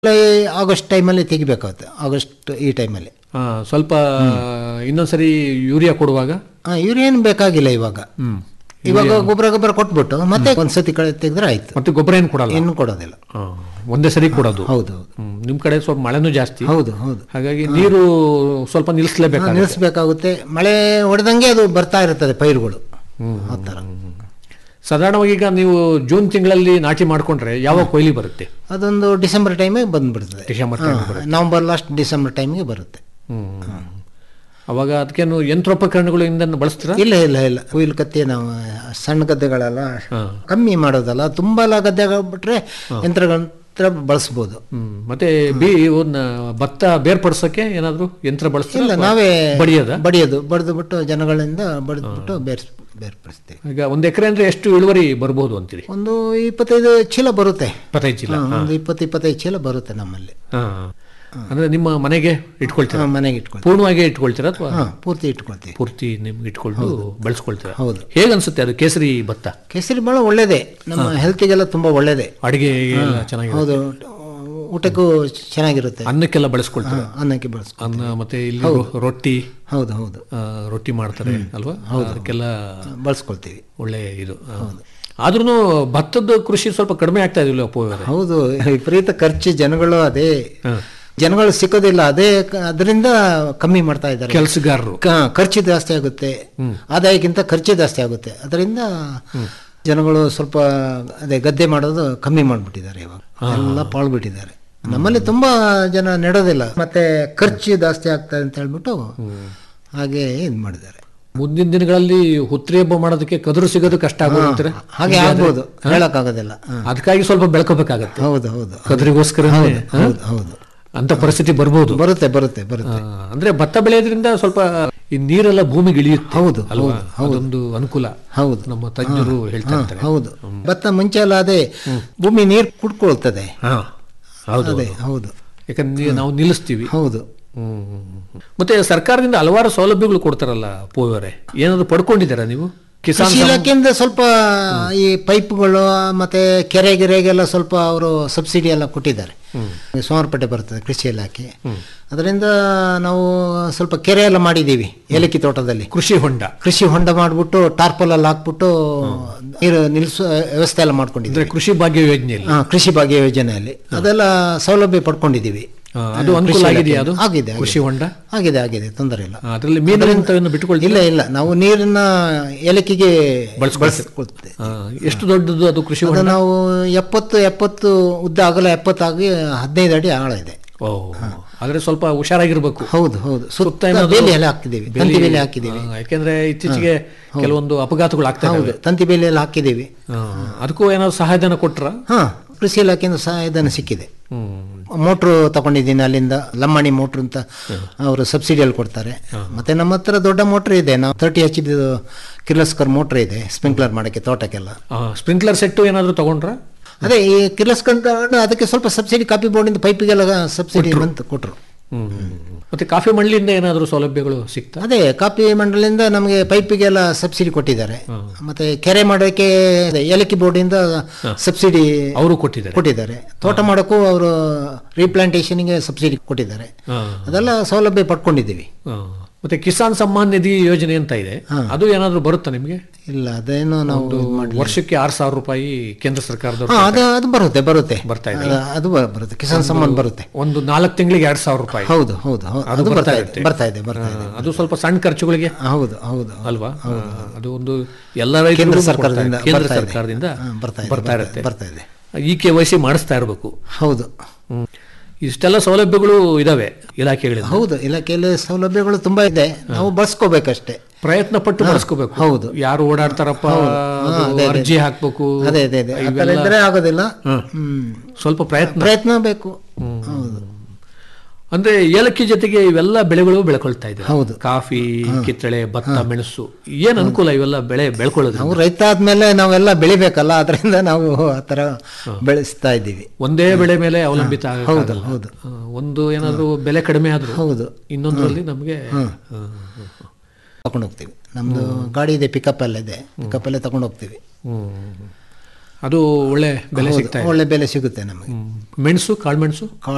July August ಟೈಮಲ್ಲಿ ತೆಗಿಬೇಕಾಗುತ್ತೆ August ಈ ಟೈಮಲ್ಲಿ ಆ, ಸ್ವಲ್ಪ ಇನ್ನೊಂದ್ಸರಿ ಯೂರಿಯಾ ಕೊಡುವಾಗ ಹಾಂ ಇವ್ರೇನು ಬೇಕಾಗಿಲ್ಲ ಇವಾಗ ಹ್ಮ್ ಇವಾಗ ಗೊಬ್ಬರ ಗೊಬ್ಬರ ಕೊಟ್ಬಿಟ್ಟು ಮತ್ತೆ ಒಂದ್ಸತಿ ಕಳೆ ತೆಗೆದ್ರೆ ಆಯ್ತು ಮತ್ತೆ ಗೊಬ್ಬರ ಏನು ಕೊಡಲ್ಲ ಏನು ಕೊಡೋದಿಲ್ಲ ಆ, ಒಂದೇ ಸರಿ ಕೊಡೋದು ಹೌದು ಹೌದು ಹ್ಮ್. ನಿಮ್ ಕಡೆ ಸ್ವಲ್ಪ ಮಳೆನೂ ಜಾಸ್ತಿ ಹೌದು ಹೌದು ಹಾಗಾಗಿ ನೀರು ಸ್ವಲ್ಪ ನಿಲ್ಲಿಸ್ಲೇಬೇಕು ನಿಲ್ಲಿಸ್ಬೇಕಾಗುತ್ತೆ ಮಳೆ ಹೊಡೆದಂಗೆ ಅದು ಬರ್ತಾ ಇರ್ತದೆ ಪೈರುಗಳು ಆ ಥರ ಸಾಧಾರಣವಾಗಿ ಈಗ ನೀವು ಜೂನ್ ತಿಂಗಳಲ್ಲಿ ನಾಟಿ ಮಾಡ್ಕೊಂಡ್ರೆ ಯಾವಾಗ ಕೊಯ್ಲಿ ಬರುತ್ತೆ ಅದೊಂದು ಡಿಸೆಂಬರ್ ಟೈಮಿಗೆ ಬಂದ್ಬಿಡ್ತದೆ ಡಿಸೆಂಬರ್ ಹಾ, ನವಂಬರ್ ಲಾಸ್ಟ್ ಡಿಸೆಂಬರ್ ಟೈಮಿಗೆ ಬರುತ್ತೆ ಹ್ಮ್ ಅವಾಗ ಅದಕ್ಕೇನು ಯಂತ್ರೋಪಕರಣಗಳು ಇಂದನ್ನು ಬಳಸ್ತೀರಾ ಇಲ್ಲ ಇಲ್ಲ ಇಲ್ಲ ಕುಯಿಲ್ ಕತ್ತಿ ನಾವು ಸಣ್ಣ ಗದ್ದೆಗಳೆಲ್ಲ ಹಾ. ಕಮ್ಮಿ ಮಾಡೋದಲ್ಲ ತುಂಬಾ ಎಲ್ಲ ಗದ್ದೆ ಬಿಟ್ರೆ ಯಂತ್ರಗಂತ್ರ ಬಳಸ್ಬೋದು ಹ್ಮ್ ಮತ್ತೆ ಬಿ ಇವನ್ನ ಭತ್ತ ಬೇರ್ಪಡಿಸೋಕೆ ಏನಾದ್ರು ಯಂತ್ರ ಬಳಸ್ತೀರಾ ಇಲ್ಲ ಅಥವಾ ನಾವೇ ಬಡಿಯೋದ ಬಡಿಯೋದು ಬಡಿದು ಬಿಟ್ಟು ಜನಗಳಿಂದ ಬಡಿದ್ಬಿಟ್ಟು ಬೇರ್ಸ್ ಬೇರ್ಪಡಿಸ್ತೀವಿ ಈಗ ಒಂದ್ ಎಕರೆ ಅಂದ್ರೆ ಎಷ್ಟು ಇಳುವರಿ ಬರ್ಬೋದು ಅಂತೀರಿ ಒಂದು ಇಪ್ಪತ್ತೈದು ಚೀಲ ಬರುತ್ತೆ ಇಪ್ಪತ್ತೈದು ಚೀಲ ಹಾ, ಒಂದು ಇಪ್ಪತ್ತು ಇಪ್ಪತ್ತೈದು ಚೀಲ ಬರುತ್ತೆ ನಮ್ಮಲ್ಲಿ ಹಾ ಅಂದ್ರೆ ನಿಮ್ಮ ಮನೆಗೆ ಇಟ್ಕೊಳ್ತೀರಾ ಹಾ, ಮನೆಗೆ ಇಟ್ಕೊಳ್ತೀವಿ ಪೂರ್ಣವಾಗಿ ಇಟ್ಕೊಳ್ತೀರಾ ಅಥವಾ ಹಾ ಪೂರ್ತಿ ಇಟ್ಕೊಳ್ತೀವಿ ಪೂರ್ತಿ ನಿಮ್ಗೆ ಇಟ್ಕೊಂಡು ಬೆಳೆಸ್ಕೊಳ್ತೀರಾ ಹೌದು ಹೇಗೆ ಅನ್ಸುತ್ತೆ ಅದು ಕೇಸರಿ ಭತ್ತ ಕೇಸರಿ ಭಾಳ ಒಳ್ಳೇದೇ ನಮ್ಮ ಹೆಲ್ತಿಗೆಲ್ಲ ತುಂಬಾ ಒಳ್ಳೇದೇ ಅಡಿಗೆ ಎಲ್ಲ ಚೆನ್ನಾಗಿ ಹೌದು ಊಟಕ್ಕೂ ಚೆನ್ನಾಗಿರುತ್ತೆ ಅನ್ನಕ್ಕೆಲ್ಲ ಬಳಸ್ಕೊಳ್ತಾರೆ ಹಾ, ಅನ್ನಕ್ಕೆ ಬಳಸ್ ಅನ್ನ ಮತ್ತೆ ಇಲ್ಲಿ ರೊ- ರೊಟ್ಟಿ ಹೌದು ಹೌದು ಆ, ರೊಟ್ಟಿ ಮಾಡ್ತಾರೆ ಅಲ್ವಾ ಅದಕ್ಕೆಲ್ಲ ಬಳಸ್ಕೊಳ್ತೀವಿ ಒಳ್ಳೆ ಇದು ಆದ್ರೂ ಭತ್ತದ ಕೃಷಿ ಸ್ವಲ್ಪ ಕಡಿಮೆ ಆಗ್ತಾ ಇದಿಲ್ಲ ಅಪ್ಪು ಅವರೇ ಹೌದು ವಿಪರೀತ ಖರ್ಚು ಜನಗಳು ಅದೇ ಜನಗಳು ಸಿಕ್ಕೋದಿಲ್ಲ ಅದೇ ಕ- ಅದರಿಂದ ಕಮ್ಮಿ ಮಾಡ್ತಾ ಇದ್ದಾರೆ ಕೆಲಸಗಾರರು ಕ- ಖರ್ಚು ಜಾಸ್ತಿ ಆಗುತ್ತೆ ಆದಾಯಕ್ಕಿಂತ ಖರ್ಚು ಜಾಸ್ತಿ ಆಗುತ್ತೆ ಅದರಿಂದ ಜನಗಳು ಸ್ವಲ್ಪ ಅದೇ ಗದ್ದೆ ಮಾಡೋದು ಕಮ್ಮಿ ಮಾಡಿಬಿಟ್ಟಿದ್ದಾರೆ ಇವಾಗ ಎಲ್ಲ ಪಾಳ್ಬಿಟ್ಟಿದ್ದಾರೆ ನಮ್ಮಲ್ಲಿ ತುಂಬಾ ಜನ ನೆಡೋದಿಲ್ಲ ಮತ್ತೆ ಖರ್ಚು ಜಾಸ್ತಿ ಆಗ್ತದೆ ಅಂತ ಹೇಳ್ಬಿಟ್ಟು ಹಾಗೆ ಇದು ಮಾಡಿದ್ದಾರೆ ಮುಂದಿನ ದಿನಗಳಲ್ಲಿ ಹುತ್ರಿ ಹಬ್ಬ ಮಾಡೋದಕ್ಕೆ ಕದರು ಸಿಗೋದು ಕಷ್ಟ ಆಗೋದು ಅಂತೀರಾ? ಹಾಗೆ ಆಗ್ಬೋದು ಹೇಳಕ್ಕಾಗೋದಿಲ್ಲ ಹಾ. ಅದಕ್ಕಾಗಿ ಸ್ವಲ್ಪ ಬೆಳ್ಕೋಬೇಕಾಗತ್ತೆ ಹೌದು ಹೌದು ಕದರಿಗೋಸ್ಕರ ಹೌದು ಹೌದು ಅಂತ ಪರಿಸ್ಥಿತಿ ಬರ್ಬೋದು ಬರುತ್ತೆ ಬರುತ್ತೆ ಬರುತ್ತೆ ಆ, ಅಂದ್ರೆ ಭತ್ತ ಬೆಳೆಯೋದ್ರಿಂದ ಸ್ವಲ್ಪ ಈ ನೀರೆಲ್ಲ ಭೂಮಿಗೆ ಇಳಿಯುತ್ತೆ ಹೌದು, ಅಲ್ವಾ ಅದೊಂದು ಅನುಕೂಲ ಹೌದು ನಮ್ಮ ತಜ್ಞರು ಹೇಳ್ತಾ ಇರ್ತಾರೆ ಹೌದು ಭತ್ತ ಮುಂಚೆ ಎಲ್ಲ ಅದೇ ಭೂಮಿ ನೀರು ಕುಡ್ಕೊಳ್ತದೆ ಹಾ ಹೌದು ಅದೇ ಹೌದು ಯಾಕಂದ್ರೆ ನಾವು ನಿಲ್ಲಿಸ್ತೀವಿ ಹೌದು ಹ್ಮ್. ಮತ್ತೆ ಸರ್ಕಾರದಿಂದ ಹಲವಾರು ಸೌಲಭ್ಯಗಳು ಕೊಡ್ತಾರಲ್ಲ ಪೋಯವರೇ ಏನಾದ್ರು ಪಡ್ಕೊಂಡಿದ್ದೀರಾ ನೀವು ಕಿಸಾನ್ ಕೃಷಿ ಇಲಾಖೆಯಿಂದ ಸ್ವಲ್ಪ ಈ ಪೈಪ್ಗಳು ಮತ್ತೆ ಕೆರೆ ಗಿರೆಗೆಲ್ಲ ಸ್ವಲ್ಪ ಅವರು ಸಬ್ಸಿಡಿ ಎಲ್ಲ ಕೊಟ್ಟಿದ್ದಾರೆ ಸೋಮವಾರಪೇಟೆ ಬರ್ತದೆ ಕೃಷಿ ಇಲಾಖೆ ಅದರಿಂದ ನಾವು ಸ್ವಲ್ಪ ಕೆರೆ ಎಲ್ಲ ಮಾಡಿದ್ದೀವಿ ಏಲಕ್ಕಿ ತೋಟದಲ್ಲಿ ಕೃಷಿ ಹೊಂಡ ಕೃಷಿ ಹೊಂಡ ಮಾಡಿಬಿಟ್ಟು ಟಾರ್ಪಲ್ ಎಲ್ಲ ಹಾಕ್ಬಿಟ್ಟು ನೀರು ನಿಲ್ಲಿಸೋ ವ್ಯವಸ್ಥೆ ಎಲ್ಲ ಮಾಡ್ಕೊಂಡಿದ್ದೀವಿ ಅಂದ್ರೆ ಕೃಷಿ ಭಾಗ್ಯ ಯೋಜನೆಯಲ್ಲಿ ಹಾ, ಕೃಷಿ ಭಾಗ್ಯ ಯೋಜನೆಯಲ್ಲಿ ಅದೆಲ್ಲ ಸೌಲಭ್ಯ ಪಡ್ಕೊಂಡಿದ್ದೀವಿ ಆ, ಅದು ಅನುಕೂಲ ಕೃಷಿ ಆಗಿದೆಯಾ ಅದು ಇಲಾಖೆ- ಆಗಿದೆ ಕೃಷಿ ಹೊಂಡ ಆಗಿದೆ ಆಗಿದೆ ತೊಂದರೆ ಇಲ್ಲ ಅದರಲ್ಲಿ ಮೀನುಗಳನ್ನು ಬಿಟ್ಟುಕೊಳ್ತೀವಿ ಇಲ್ಲ ಇಲ್ಲ ನಾವು ನೀರನ್ನ ಏಲಕ್ಕಿಗೆ ಬಳಸ್ಕೊಳ್ತೇವೆ ಎಷ್ಟು ದೊಡ್ಡದು ಅದು ಕೃಷಿ ಹೊಂಡ ಅದು ನಾವು ಎಪ್ಪತ್ತು ಎಪ್ಪತ್ತು ಉದ್ದ ಅಗಲ ಎಪ್ಪತ್ತಾಗಿ ಹದಿನೈದು ಅಡಿ ಆಳ ಇದೆ ಓ ಆದ್ರೆ ಸ್ವಲ್ಪ ಹುಷಾರಾಗಿರ್ಬೇಕು ಹೌದು ಹೌದು ಸುತ್ತ ಸುತ್ತ ಏನಾದ್ರು ಬೇಲಿ ಎಲ್ಲ ಹಾಕಿದ್ದೀವಿ ತಂತಿ ಬೇಲಿ ಹಾಕಿದ್ದೀವಿ ಆ, ಯಾಕೆಂದ್ರೆ ಇತ್ತೀಚೆಗೆ ಕೆಲವೊಂದು ಅಪಘಾತಗಳು ಆಗ್ತಾ ಹೌದು ಇದ್ದಾವೆ ತಂತಿ ಬೇಲಿ ಎಲ್ಲ ಹಾಕಿದ್ದೀವಿ ಆ, ಅದಕ್ಕೂ ಏನಾದ್ರು ಸಹಾಯಧನ ಕೊಟ್ರ ಹಾ ಕೃಷಿ ಇಲಾಖೆಯಿಂದ ಸಹಾಯಧನ ಸಿಕ್ಕಿದೆ ಹ್ಮ್ ಮೋಟ್ರು ತಗೊಂಡಿದ್ದೀನಿ ಅಲ್ಲಿಂದ ಲಮ್ಮಣಿ ಮೋಟ್ರು ಅಂತ ಅವರು ಸಬ್ಸಿಡಿಯಲ್ಲಿ ಕೊಡ್ತಾರೆ ಮತ್ತೆ ನಮ್ಮ ಹತ್ರ ದೊಡ್ಡ ಮೋಟ್ರ್ ಇದೆ ನಾವು thirty H D Kirloskar motor ಇದೆ ಸ್ಪ್ರಿಂಕ್ಲರ್ ಮಾಡಕ್ಕೆ ತೋಟಕ್ಕೆಲ್ಲ ಸ್ಪ್ರಿಂಕ್ಲರ್ ಸೆಟ್ ಏನಾದ್ರು ತಗೊಂಡ್ರ ಅದೇ ಈ ಕಿರ್ಲಸ್ಕರ್ ತಗೊಂಡು ಅದಕ್ಕೆ ಸ್ವಲ್ಪ ಸಬ್ಸಿಡಿ ಕಾಪಿ ಬೋರ್ಡಿಂದ ಪೈಪಿಗೆಲ್ಲ ಸಬ್ಸಿಡಿ ಬಂತು ಕೊಟ್ಟರು ಮತ್ತೆ ಕಾಫಿ ಮಂಡಳಿಯಿಂದ ಏನಾದ್ರು ಸೌಲಭ್ಯಗಳು ಸಿಗ್ತಾ ಅದೇ ಕಾಪಿ ಮಂಡಳಿಯಿಂದ ನಮಗೆ ಪೈಪಿಗೆಲ್ಲ ಸಬ್ಸಿಡಿ ಕೊಟ್ಟಿದ್ದಾರೆ ಮತ್ತೆ ಕೆರೆ ಮಾಡೋಕ್ಕೆ ಅದೇ ಏಲಕ್ಕಿ ಬೋರ್ಡಿಂದ ಸಬ್ಸಿಡಿ ಅವರು ಕೊಟ್ಟಿದ್ದಾರೆ ಕೊಟ್ಟಿದ್ದಾರೆ ತೋಟ ಮಾಡೋಕ್ಕೂ ಅವರು ರೀಪ್ಲಾಂಟೇಷನ್ಗೆ ಸಬ್ಸಿಡಿ ಕೊಟ್ಟಿದ್ದಾರೆ ಆ, ಅದೆಲ್ಲ ಸೌಲಭ್ಯ ಪಡ್ಕೊಂಡಿದ್ದೀವಿ ಆ. ಮತ್ತೆ ಕಿಸಾನ್ ಸಮ್ಮಾನ್ ನಿಧಿ ಯೋಜನೆ ಅಂತ ಇದೆ ಅದು ಏನಾದ್ರು ಬರುತ್ತಾ ನಿಮ್ಗೆ ಇಲ್ಲ ಅದೇನೋ ನಾವು ಇದ್ ಮಾಡಿ ವರ್ಷಕ್ಕೆ ಆರು ಸಾವಿರ ರೂಪಾಯಿ ಕೇಂದ್ರ ಸರ್ಕಾರದವರು ಹಾ ಅದು ಅದು ಬರುತ್ತೆ ಬರುತ್ತೆ ಬರ್ತಾ ಇದೆ ಅದು- ಅದು ಬ- ಬರುತ್ತೆ ಕಿಸಾನ್ ಸಮ್ಮಾನ್ ಬರುತ್ತೆ ಒಂದು ನಾಲ್ಕು ತಿಂಗಳಿಗೆ ಎರಡ್ ಸಾವಿರ ರೂಪಾಯಿ ಹೌದು ಹೌದು ಹೌದು ಅದು ಅದು ಬರ್ತಾ ಬರ್ತಾ ಇರುತ್ತೆ. ಇದೆ ಬರ್ತಾ ಇದೆ ಬರ್ತಾ ಇದೆ ಆ, ಅದು ಸ್ವಲ್ಪ ಸಣ್ಣ ಖರ್ಚುಗಳಿಗೆ ಹೌದು ಹೌದು ಅಲ್ವಾ ಆ, ಅದು ಒಂದು ಎಲ್ಲ ರೈತರಿಗೂ ಕೇಂದ್ರ ಕೊಡ್ತಾ ಸರ್ಕಾರದಿಂದ ಇದೆ. ಕೇಂದ್ರ ಬರ್ತಾ ಇದೆ. ಸರ್ಕಾರದಿಂದ ಹಾ, ಬರ್ತಾ ಇದೆ, ಬರ್ತಾ ಇರುತ್ತೆ ಬರ್ತಾ ಇದೆ ಈ ಕೆ ವೈ ಸಿ ಮಾಡಿಸ್ತಾ ಇರಬೇಕು ಹೌದು ಇಷ್ಟೆಲ್ಲ ಸೌಲಭ್ಯಗಳು ಇದಾವೆ ಇಲಾಖೆಗಳಿಂದ ಹೌದು ಇಲಾಖೆಯಲ್ಲಿ ಸೌಲಭ್ಯಗಳು ತುಂಬಾ ಇದೆ ನಾವು ಬಳಸ್ಕೋಬೇಕಷ್ಟೇ ಪ್ರಯತ್ನ ಪಟ್ಟು ಬಳಸ್ಕೋಬೇಕು ಹೌದು. ಯಾರು ಓಡಾಡ್ತಾರಪ್ಪ ಅದು ಅದೇ, ಅದೇ. ಅರ್ಜಿ ಹಾಕ್ಬೇಕು ಅದೇ ಅದೇ ಅದೇ ಆ ಥರ ಇವೆಲ್ಲ ಇದ್ರೆ ಆಗೋದಿಲ್ಲ ಹ್ಮ್ ಸ್ವಲ್ಪ ಪ್ರಯತ್ನ ಪ್ರಯತ್ನ ಬೇಕು ಹೌದು ಅಂದ್ರೆ ಏಲಕ್ಕಿ ಜೊತೆಗೆ ಇವೆಲ್ಲ ಬೆಳೆಗಳು ಬೆಳ್ಕೊಳ್ತಾ ಇದ್ದಾರೆ ಹೌದು. ಕಾಫಿ ಕಿತ್ತಳೆ ಭತ್ತ ಮೆಣಸು ಏನ್ ಅನುಕೂಲ ಇವೆಲ್ಲ ಬೆಳೆ ಬೆಳ್ಕೊಳ್ಳೋದು ನಾವು ರೈತ ಆದ್ಮೇಲೆ ನಾವೆಲ್ಲ ಬೆಳಿಬೇಕಲ್ಲ ಅದರಿಂದ ನಾವು ಆ ಥರ ಬೆಳೆಸ್ತಾ ಇದ್ದೀವಿ ಒಂದೇ ಬೆಳೆ ಮೇಲೆ ಅವಲಂಬಿತ ಆಗಕ್ಕಾಗಲ್ಲ. ಹೌದು. ಆ, ಒಂದು ಏನಾದ್ರು ಬೆಲೆ ಕಡಿಮೆ ಆದ್ರೂ ಹೌದು ಇನ್ನೊಂದರಲ್ಲಿ ನಮಗೆ ತಗೊಂಡು ಹೋಗ್ತೀವಿ ನಮ್ದು ಗಾಡಿ ಇದೆ ಪಿಕಪ್ ಎಲ್ಲ ಇದೆ ಪಿಕಪ್ ಅಲ್ಲೇ ತಗೊಂಡು ಹೋಗ್ತೀವಿ ಅದು ಒಳ್ಳೆ ಬೆಲೆ ಹೌದು, ಸಿಗ್ತಾ ಇದೆ ಒಳ್ಳೆ ಬೆಲೆ ಸಿಗುತ್ತೆ ನಮಗೆ ಹ್ಮ್. ಮೆಣಸು ಕಾಳುಮೆಣಸು